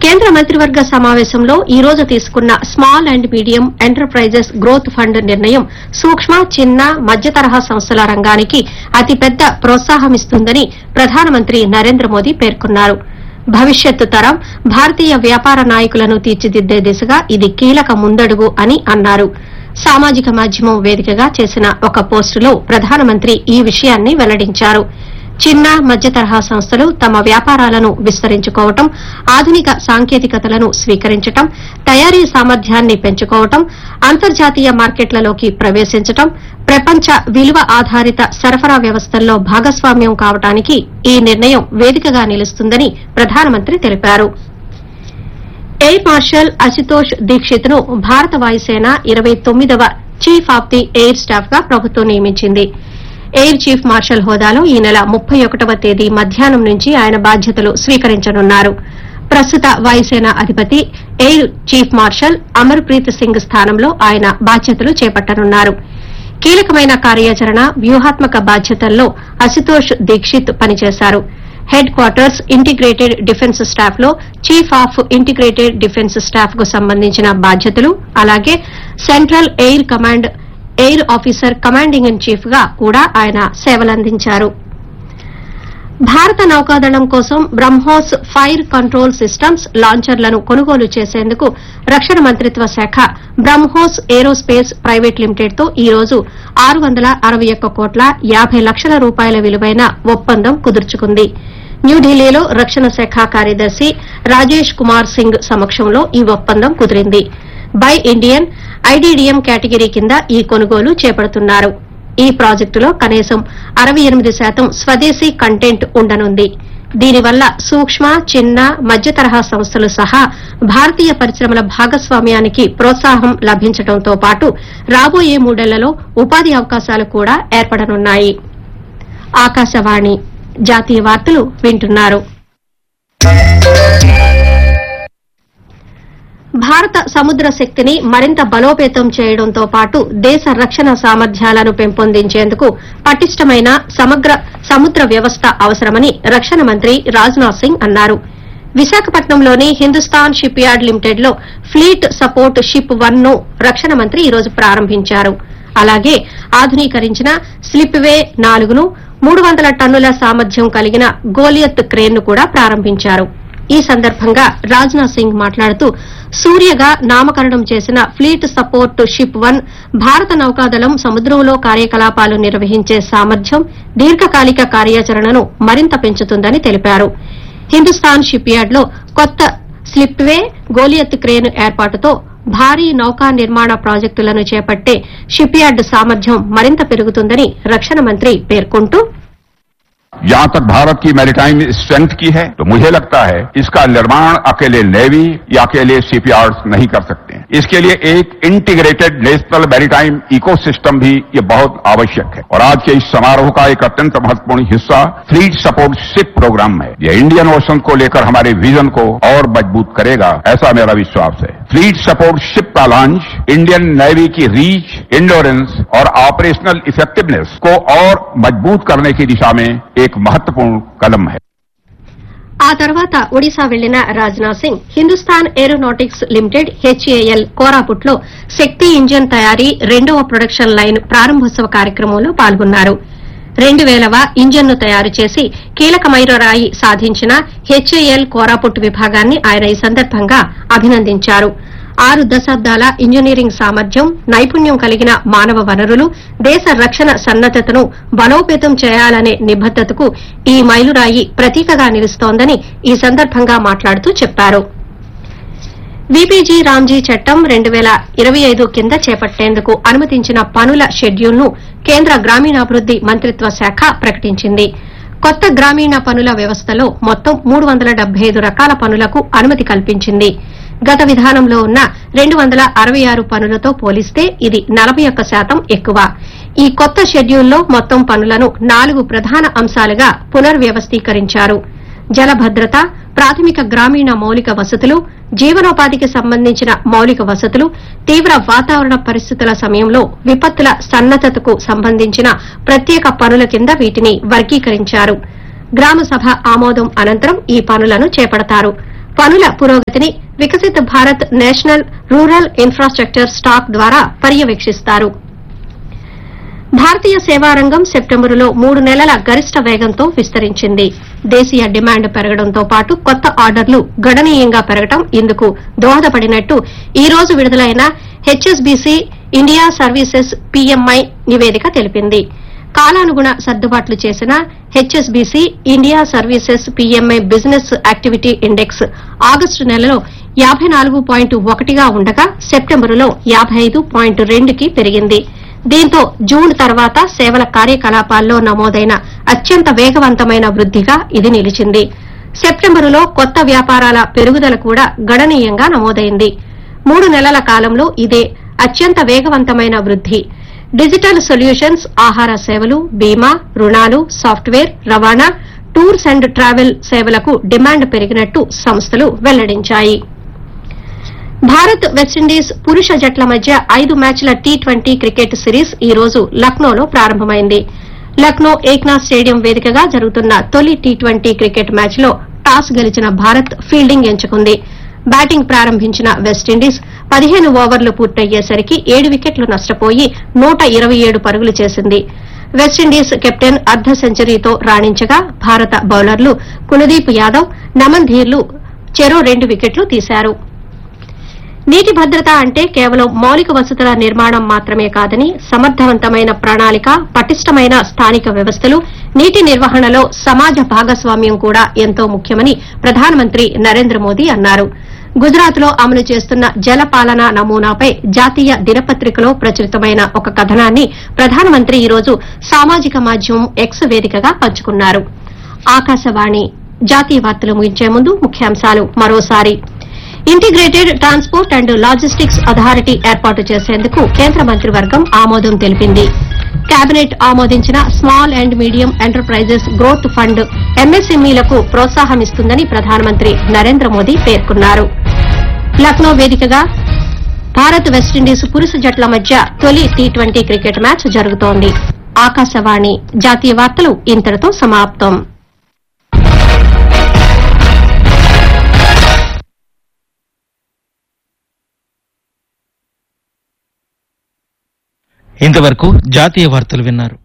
కేంద్ర మంత్రివర్గ సమావేశంలో ఈ రోజు తీసుకున్న small and medium enterprises growth fund నిర్ణయం సూక్ష్మ చిన్న మధ్య తరహా సంస్థల రంగానికి అతిపెద్ద ప్రోత్సాహమిస్తుందని ప్రధానమంత్రి నరేంద్ర మోదీ పేర్కొన్నారు భవిష్యత్తు తరం భారతీయ వ్యాపార నాయకులను తీర్చిదిద్దే దిశగా ఇది కీలక ముందడుగు అని అన్నారు సామాజిక మాధ్యమం వేదికగా చేసిన ఒక పోస్టులో ప్రధానమంత్రి ఈ విషయాన్ని వెల్లడించారు చిన్న మధ్య తరహా సంస్థలు తమ వ్యాపారాలను విస్తరించుకోవటం ఆధునిక సాంకేతికతలను స్వీకరించటం తయారీ సామర్థ్యాన్ని పెంచుకోవటం అంతర్జాతీయ మార్కెట్లలోకి ప్రవేశించటం ప్రపంచ విలువ ఆధారిత సరఫరా వ్యవస్థల్లో భాగస్వామ్యం కావటానికి ఈ నిర్ణయం వేదికగా నిలుస్తుందని ప్రధానమంత్రి తెలిపారు ఎయిర్ మార్షల్ అశుతోష్ దీక్షిత్ ను భారత వాయుసేన ఇరవై తొమ్మిదవ chief of the air staff గా ప్రభుత్వం నియమించింది ఎయిర్ చీఫ్ మార్షల్ హోదాలో ఈ నెల ముప్పై ఒకటవ తేదీ మధ్యాహ్నం నుంచి ఆయన బాధ్యతలు స్వీకరించనున్నారు ప్రస్తుత వాయుసేన అధిపతి air chief marshal Amarpreet Singh స్థానంలో ఆయన బాధ్యతలు చేపట్టనున్నారు కీలకమైన కార్యాచరణ వ్యూహాత్మక బాధ్యతల్లో అశుతోష్ దీక్షిత్ పనిచేశారు headquarters integrated defence staff లో chief of integrated defence staff కు సంబంధించిన బాధ్యతలు అలాగే central air command air officer commanding in chief గా కూడా ఆయన సేవలందించారు భారత నౌకాదళం కోసం బ్రహ్మోస్ ఫైర్ కంట్రోల్ సిస్టమ్స్ లాంచర్లను కొనుగోలు చేసేందుకు రక్షణ మంత్రిత్వ శాఖ బ్రహ్మోస్ ఏరోస్పేస్ ప్రైవేట్ లిమిటెడ్ తో ఈ రోజు ఆరు వందల అరవై ఒక్క కోట్ల యాభై లక్షల రూపాయల విలువైన ఒప్పందం కుదుర్చుకుంది న్యూఢిల్లీలో రక్షణ శాఖ కార్యదర్శి రాజేష్ కుమార్ సింగ్ సమక్షంలో ఈ ఒప్పందం కుదిరింది బై ఇండియన్ ఐడీడీఎం కేటగిరీ కింద ఈ కొనుగోలు చేపడుతున్నారు ఈ ప్రాజెక్టులో కనీసం అరవై ఎనిమిది శాతం స్వదేశీ కంటెంట్ ఉండనుంది దీనివల్ల సూక్ష్మ చిన్న మధ్య తరహా సంస్థలు సహా భారతీయ పరిశ్రమల భాగస్వామ్యానికి ప్రోత్సాహం లభించడంతో పాటు రాబోయే మూడేళ్లలో ఉపాధి అవకాశాలు కూడా ఏర్పడనున్నాయి ఆకాశవాణి జాతీయ వార్తలు వింటున్నారు భారత సముద్ర శక్తిని మరింత బలోపేతం చేయడంతో పాటు దేశ రక్షణ సామర్థ్యాలను పెంపొందించేందుకు పటిష్టమైన సమగ్ర సముద్ర వ్యవస్థ అవసరమని రక్షణ మంత్రి రాజ్నాథ్ సింగ్ అన్నారు విశాఖపట్నంలోని హిందుస్థాన్ షిప్ యార్డ్ లిమిటెడ్ లో ఫ్లీట్ సపోర్ట్ షిప్ వన్ ను రక్షణ మంత్రి ఈ రోజు ప్రారంభించారు అలాగే ఆధునీకరించిన స్లిప్ వే నాలుగును మూడు వందల టన్నుల సామర్థ్యం కలిగిన గోలియత్ క్రేన్ ను కూడా ప్రారంభించారు ఈ సందర్భంగా రాజ్నాథ్ సింగ్ మాట్లాడుతూ సూర్యగా నామకరణం చేసిన ఫ్లీట్ సపోర్ట్ షిప్ వన్ భారత నౌకాదళం సముద్రంలో కార్యకలాపాలు నిర్వహించే సామర్థ్యం దీర్ఘకాలిక కార్యాచరణను మరింత పెంచుతుందని తెలిపారు హిందుస్థాన్ షిప్ యార్డ్ లో కొత్త స్లిప్ వే గోలియత్ క్రేన్ ఏర్పాటుతో భారీ నౌకా నిర్మాణ ప్రాజెక్టులను చేపట్టే షిప్ యార్డ్ సామర్థ్యం మరింత పెరుగుతుందని రక్షణ మంత్రి పేర్కొంటూ जहां तक भारत की मैरिटाइम स्ट्रेंथ की है तो मुझे लगता है इसका निर्माण अकेले नेवी या अकेले शिपयार्ड्स नहीं कर सकते हैं इसके लिए एक इंटीग्रेटेड नेशनल मैरिटाइम इकोसिस्टम भी ये बहुत आवश्यक है और आज के इस समारोह का एक अत्यंत महत्वपूर्ण हिस्सा फ्लीट सपोर्ट शिप प्रोग्राम है ये इंडियन ओशन को लेकर हमारे विजन को और मजबूत करेगा ऐसा मेरा विश्वास है फ्लीट सपोर्ट शिप का लॉन्च इंडियन नेवी की रीच इंडोरेंस और ऑपरेशनल इफेक्टिवनेस को और मजबूत करने की दिशा में एक महत्वपूर्ण कदम है ఆ తర్వాత ఒడిశా వెళ్లిన Rajnath Singh Hindustan aeronautics limited HAL కోరాపుట్లో శక్తి ఇంజన్ తయారీ రెండవ ప్రొడక్షన్ లైన్ ప్రారంభోత్సవ కార్యక్రమంలో పాల్గొన్నారు రెండు వేలవ ఇంజన్ను తయారు చేసి కీలకమైన రాయి సాధించిన హెచ్ఏఎల్ కోరాపుట్ విభాగాన్ని ఆయన ఈ సందర్భంగా అభినందించారు ఆరు దశాబ్దాల ఇంజనీరింగ్ సామర్థ్యం నైపుణ్యం కలిగిన మానవ వనరులు దేశ రక్షణ సన్నద్దతను బలోపేతం చేయాలనే నిబద్దతకు ఈ మైలురాయి ప్రతీకగా నిలుస్తోందని ఈ సందర్భంగా మాట్లాడుతూ చెప్పారు విపిజీ రామ్జీ చట్టం రెండు వేల ఇరవై ఐదు కింద చేపట్టేందుకు అనుమతించిన పనుల షెడ్యూల్ను కేంద్ర గ్రామీణాభివృద్ది మంత్రిత్వ శాఖ ప్రకటించింది కొత్త గ్రామీణ పనుల వ్యవస్థలో మొత్తం మూడు వందల డెబ్బై ఐదు రకాల పనులకు అనుమతి కల్పించింది గత విధానంలో ఉన్న రెండు వందల అరవై ఆరు పనులతో పోలిస్తే ఇది నలభై ఒక్క శాతం ఎక్కువ ఈ కొత్త షెడ్యూల్లో మొత్తం పనులను నాలుగు ప్రధాన అంశాలుగా పునర్వ్యవస్థీకరించారు జల భద్రత ప్రాథమిక గ్రామీణ మౌలిక వసతులు జీవనోపాధికి సంబంధించిన మౌలిక వసతులు తీవ్ర వాతావరణ పరిస్థితుల సమయంలో విపత్తుల సన్నద్దతకు సంబంధించిన ప్రత్యేక పనుల కింద వీటిని వర్గీకరించారు గ్రామ సభ ఆమోదం అనంతరం ఈ పనులను చేపడతారు పనుల పురోగతిని Viksit Bharat national rural infrastructure stack ద్వారా పర్యవేక్షిస్తారు భారతీయ సేవారంగం సెప్టెంబరులో మూడు నెలల గరిష్ట వేగంతో విస్తరించింది దేశీయ డిమాండ్ పెరగడంతో పాటు కొత్త ఆర్డర్లు గణనీయంగా పెరగడం ఇందుకు దోహదపడినట్టు ఈ రోజు విడుదలైన హెచ్ఎస్బీసీ ఇండియా సర్వీసెస్ పీఎంఐ నివేదిక తెలిపింది కాలానుగుణ సర్దుబాట్లు చేసిన HSBC India services PMI business activity index August నెలలో యాబై నాలుగు పాయింట్ ఒకటిగా ఉండగా సెప్టెంబరులో యాబై ఐదు పాయింట్ రెండుకి పెరిగింది దీంతో జూన్ తర్వాత సేవల కార్యకలాపాల్లో నమోదైన అత్యంత వేగవంతమైన వృద్దిగా ఇది నిలిచింది సెప్టెంబరులో కొత్త వ్యాపారాల పెరుగుదల కూడా గణనీయంగా నమోదైంది మూడు నెలల కాలంలో ఇదే అత్యంత వేగవంతమైన వృద్ది డిజిటల్ సొల్యూషన్స్ ఆహార సేవలు బీమా రుణాలు సాఫ్ట్వేర్ రవాణా టూర్స్ అండ్ ట్రావెల్ సేవలకు డిమాండ్ పెరిగినట్టు సంస్థలు వెల్లడించాయి భారత్ వెస్టిండీస్ పురుష జట్ల మధ్య ఐదు మ్యాచ్ల టీ ట్వంటీ క్రికెట్ సిరీస్ ఈ రోజు లక్నోలో ప్రారంభమైంది లక్నో ఏక్నాథ్ స్టేడియం వేదికగా జరుగుతున్న తొలి టీ ట్వంటీ క్రికెట్ మ్యాచ్లో టాస్ గెలిచిన భారత్ ఫీల్డింగ్ ఎంచుకుంది బ్యాటింగ్ ప్రారంభించిన వెస్టిండీస్ పదిహేను ఓవర్లు పూర్తయ్యేసరికి ఏడు వికెట్లు నష్టపోయి నూట ఇరవై ఏడు పరుగులు చేసింది వెస్టిండీస్ కెప్టెన్ అర్ధ సెంచరీతో రాణించగా భారత బౌలర్లు కులదీప్ యాదవ్ నమన్ ధీర్లు చెరో రెండు వికెట్లు తీశారు నీటి భద్రత అంటే కేవలం మౌలిక వసతుల నిర్మాణం మాత్రమే కాదని సమర్థవంతమైన ప్రణాళిక పటిష్టమైన స్థానిక వ్యవస్థలు నీటి నిర్వహణలో సమాజ భాగస్వామ్యం కూడా ఎంతో ముఖ్యమని ప్రధానమంత్రి నరేంద్ర మోదీ అన్నారు గుజరాత్ లో అమలు చేస్తున్న జలపాలన నమూనాపై జాతీయ దినపత్రికలో ప్రచురితమైన ఒక కథనాన్ని ప్రధానమంత్రి ఈ రోజు సామాజిక మాధ్యమం ఎక్స్ వేదికగా పంచుకున్నారు ఆకాశవాణి జాతీయ వార్తలు ముగించే ముందు ముఖ్యాంశాలు మరోసారి integrated transport and logistics authority ఏర్పాటు చేసేందుకు కేంద్ర మంత్రివర్గం ఆమోదం తెలిపింది కేబినెట్ ఆమోదించిన small and medium enterprises growth fund ఎంఎస్ఎంఈలకు ప్రోత్సాహమిస్తుందని ప్రధానమంత్రి నరేంద్ర మోదీ పేర్కొన్నారు లక్నో వేదికగా భారత్ వెస్టిండీస్ పురుష జట్ల మధ్య తొలి టీ ట్వంటీ క్రికెట్ మ్యాచ్ జరుగుతోంది ఆకాశవాణి జాతీయ వార్తలు ఇంతటితో సమాప్తం ఇంతవరకు జాతీయ వార్తలు విన్నారు